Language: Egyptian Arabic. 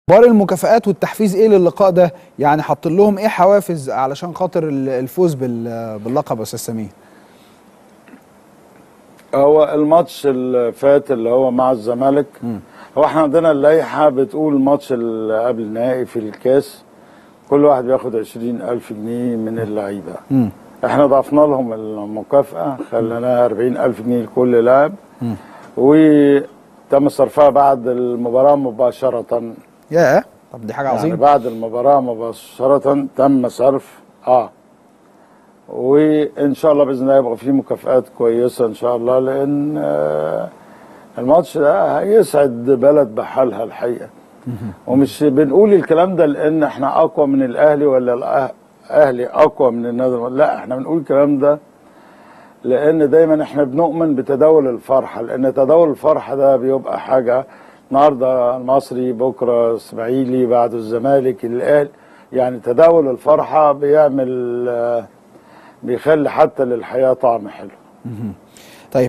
اخبار المكافآت والتحفيز ايه للقاء ده يعني حاط لهم ايه حوافز علشان خاطر ال- الفوز بال- باللقب يا استاذ سمير هو الماتش اللي فات اللي هو مع الزمالك هو احنا عندنا اللائحة بتقول الماتش اللي قبل النهائي في الكاس كل واحد بياخد عشرين ألف جنيه من اللعيبة مم. احنا ضفنا لهم المكافأة خليناها أربعين ألف جنيه لكل لاعب وتم صرفها بعد المباراة مباشرة يا طب دي حاجه يعني عظيمه بعد المباراة مباشرة تم صرف اه وان شاء الله باذن الله يبقى في مكافآت كويسة ان شاء الله لان آه الماتش ده هيسعد بلد بحالها الحقيقة ومش بنقول الكلام ده لان احنا اقوى من الاهلي ولا الاهلي اقوى من النادي لا احنا بنقول الكلام ده لان دايما احنا بنؤمن بتداول الفرحه لان تداول الفرحه ده بيبقى حاجه النهارده المصري بكره اسماعيلي بعده الزمالك الاهلي يعني تداول الفرحه بيعمل آه، بيخلي حتى للحياه طعم حلو